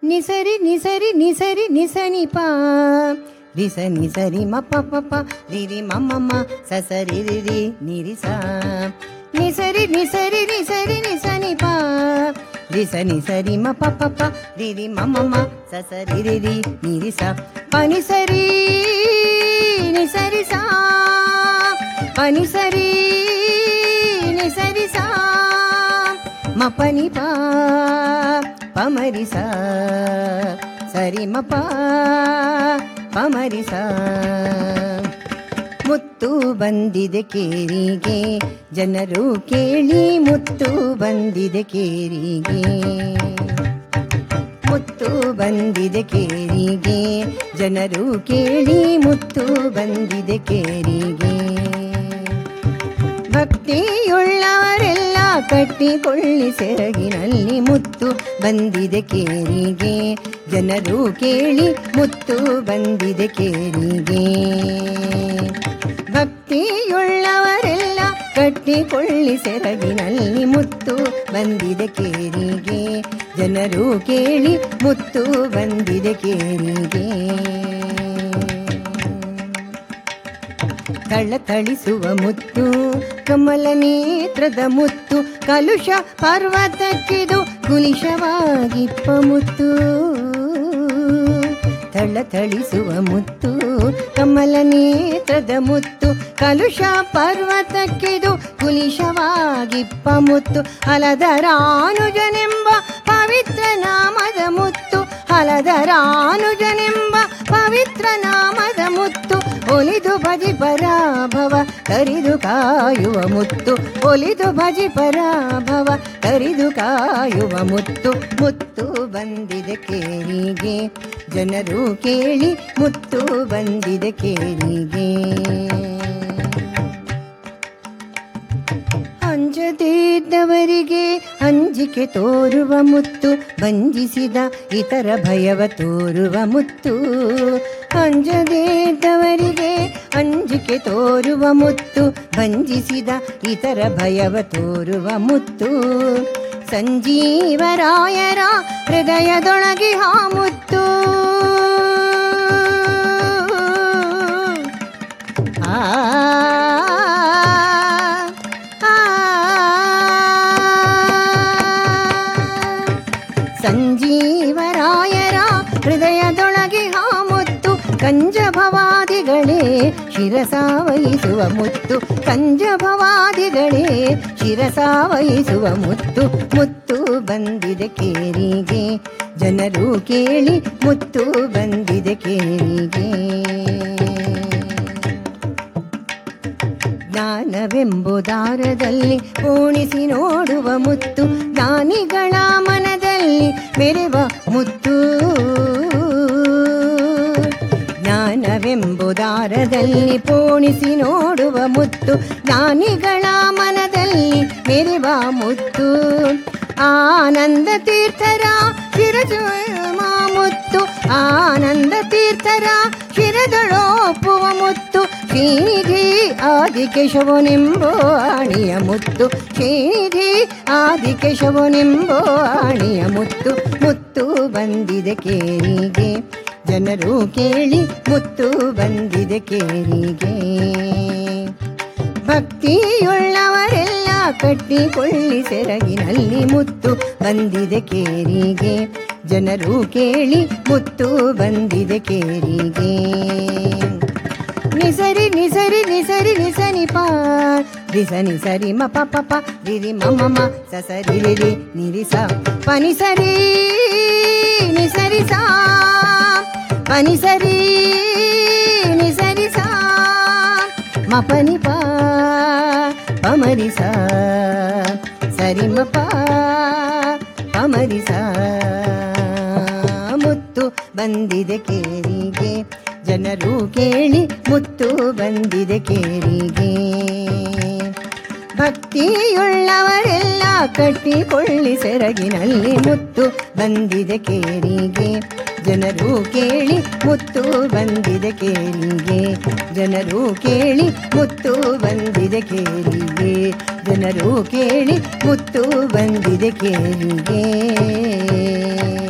ನಿಸರಿ ನಿಸರಿ ನಿಸರಿ ನಿಸನಿ ಪಾ ರಿಸ ನಿಸರಿ ಮ ಪ ಪ ಪ ರಿರಿ ಮ ಮ ಮ ಸ ಸ ರಿ ರಿ ರಿ ನಿರಿ ಸ ನಿಸರಿ ನಿಸರಿ ನಿಸರಿ ನಿಸನಿ ಪಾ ರಿಸ ನಿಸರಿ ಮ ಪ ಪ ಪ ರಿರಿ ಮ ಮ ಮ ಸ ಸ ರಿ ರಿ ರಿ ನಿರಿ ಸ ಪನಿ ಸರಿ ನಿಸರಿ ಸಾ ಪನಿ ಸರಿ ನಿಸರಿ ಸಾ ಮ ಪನಿ ಪಾ ಪಮರಿ ಸಾ ಸರಿ ಮ ಪ ಪಮರಿ ಸಾ ಮುತ್ತು ಬಂದಿದೆ ಕೇರಿಗೆ ಜನರು ಕೇಳಿ ಮುತ್ತು ಬಂದಿದೆ ಕೇರಿಗೆ ಮುತ್ತು ಬಂದಿದೆ ಕೇರಿಗೆ ಜನರು ಕೇಳಿ ಮುತ್ತು ಬಂದಿದೆ ಕೇರಿಗೆ ಭಕ್ತಿಯುಳ್ಳವರೆಲ್ಲ ಕಟ್ಟಿಕೊಳ್ಳಿ ಸೆರಗಿನಲ್ಲಿ ಮುತ್ತು ಬಂದಿದೆ ಕೇರಿಗೆ ಜನರು ಕೇಳಿ ಮುತ್ತು ಬಂದಿದೆ ಕೇರಿಗೆ ಭಕ್ತಿಯುಳ್ಳವರೆಲ್ಲ ಕಟ್ಟಿಕೊಳ್ಳಿ ಸೆರಗಿನಲ್ಲಿ ಮುತ್ತು ಬಂದಿದೆ ಕೇರಿಗೆ ಜನರು ಕೇಳಿ ಮುತ್ತು ಬಂದಿದೆ ಕೇರಿಗೆ ಥಳಿಸುವ ಮುತ್ತು ಕಮಲ ನೇತ್ರದ ಮುತ್ತು ಕಲುಷ ಪರ್ವತಕ್ಕಿದು ಕುಲಿಶವಾಗಿಪ್ಪ ಮುತ್ತು ಥಳಿಸುವ ಮುತ್ತು ಕಮಲ ನೇತ್ರದ ಮುತ್ತು ಕಲುಷ ಪರ್ವತಕ್ಕಿದು ಕುಲಿಶವಾಗಿಪ್ಪ ಮುತ್ತು ಹಲದರಾನುಜನೆಂಬ ಪವಿತ್ರ ನಾಮದ ಮುತ್ತು ಹಲದರಾನುಜನೆಂಬ ಪವಿತ್ರ ನಾಮದ ಮುತ್ತು ಒಲಿದು ಭಜಿ ಪರಾಭವ ಕರಿದು ಕಾಯುವ ಮುತ್ತು ಒಲಿದು ಭಜಿ ಪರಾಭವ ಕರಿದು ಕಾಯುವ ಮುತ್ತು ಮುತ್ತು ಬಂದಿದೆ ಕೇರಿಗೆ ಜನರು ಕೇಳಿ ಮುತ್ತು ಬಂದಿದೆ ಕೇರಿಗೆ ಅಂಜದಿದ್ದವರಿಗೆ ಅಂಜಿಕೆ ತೋರುವ ಮುತ್ತು ಬಂಧಿಸಿದ ಇತರ ಭಯವ ತೋರುವ ಮುತ್ತು ಅಂಜದಿದ್ದವರಿಗೆ ಅಂಜಿಕೆ ತೋರುವ ಮುತ್ತು ಬಂಧಿಸಿದ ಇತರ ಭಯವ ತೋರುವ ಮುತ್ತು ಸಂಜೀವರಾಯರ ಹೃದಯದೊಳಗೆ ಹಾ ಮುತ್ತು ಆ ಸಂಜೀವರಾಯರ ಹೃದಯದೊಳಗೆ ಹಾ ಮುತ್ತು ಕಂಜಭವಾದಿಗಳೇ ಶಿರಸಾವಹಿಸುವ ಮುತ್ತು ಕಂಜಭವಾದಿಗಳೇ ಶಿರಸಾವಹಿಸುವ ಮುತ್ತು ಮುತ್ತು ಬಂದಿದೆ ಕೇರಿಗೆ ಜನರು ಕೇಳಿ ಮುತ್ತು ಬಂದಿದೆ ಕೇರಿಗೆ ಜ್ಞಾನವೆಂಬುದಾರದಲ್ಲಿ ಪೋಣಿಸಿ ನೋಡುವ ಮುತ್ತು ಜ್ಞಾನಿಗಳ ಮನದಲ್ಲಿ ಮೆರೆವ ಮುತ್ತು ಜ್ಞಾನವೆಂಬುದಾರದಲ್ಲಿ ಪೋಣಿಸಿ ನೋಡುವ ಮುತ್ತು ಜ್ಞಾನಿಗಳ ಮನದಲ್ಲಿ ಮೆರೆವ ಮುತ್ತು ಆನಂದ ತೀರ್ಥರ ಶಿರಜು ಮುತ್ತು ಆನಂದ ತೀರ್ಥರ ಶಿರದಳೊಪ್ಪುವ ಮುತ್ತು ಶ್ರೀನಿಧಿ ಆದಿಕೇಶವನೆಂಬೋ ಆಣಿಯ ಮುತ್ತು ಶ್ರೀನಿಧಿ ಆದಿಕೇಶವನೆಂಬೋ ಆಣಿಯ ಮುತ್ತು ಮುತ್ತು ಬಂದಿದೆ ಕೇರಿಗೆ ಜನರು ಕೇಳಿ ಮುತ್ತು ಬಂದಿದೆ ಕೇರಿಗೆ ಭಕ್ತಿಯುಳ್ಳವರೆಲ್ಲ ಕಟ್ಟಿಕೊಳ್ಳಿ ಸೆರಗಿನಲ್ಲಿ ಮುತ್ತು ಬಂದಿದೆ ಕೇರಿಗೆ ಜನರು ಕೇಳಿ ಮುತ್ತು ಬಂದಿದೆ ಕೇರಿಗೆ ನಿಸರಿ ನಿಸರಿ ನಿಸರಿ ನಿಸನಿ ಪಾ ರಿಸ ನಿಸರಿ ಮ ಪ ಪ ಪ ರಿರಿ ಮ ಮ ಮ ಸ ಸ ರಿ ರಿ ರಿ ನಿರಿ ಸ ಪನಿ ಸರಿ ನಿಸರಿ ಸಾ ಪನಿ ಸರಿ ನಿಸರಿ ಸಾ ಮ ಪನಿ ಪ ಪಮರಿ ಸ ಸರಿ ಮ ಪ ಪಮರಿ ಸ ಮುತ್ತು ಬಂದಿದೆ ಕೇರಿಗೆ ಜನರು ಕೇಳಿ ಮುತ್ತು ಬಂದಿದೆ ಕೇರಿಗೆ ಭಕ್ತಿಯುಳ್ಳವರೆಲ್ಲ ಕಟ್ಟಿಕೊಳ್ಳಿ ಸೆರಗಿನಲ್ಲಿ ಮುತ್ತು ಬಂದಿದೆ ಕೇರಿಗೆ ಜನರು ಕೇಳಿ ಮುತ್ತು ಬಂದಿದೆ ಕೇರಿಗೆ ಜನರು ಕೇಳಿ ಮುತ್ತು ಬಂದಿದೆ ಕೇರಿಗೆ ಜನರು ಕೇಳಿ ಮುತ್ತು ಬಂದಿದೆ ಕೇರಿಗೆ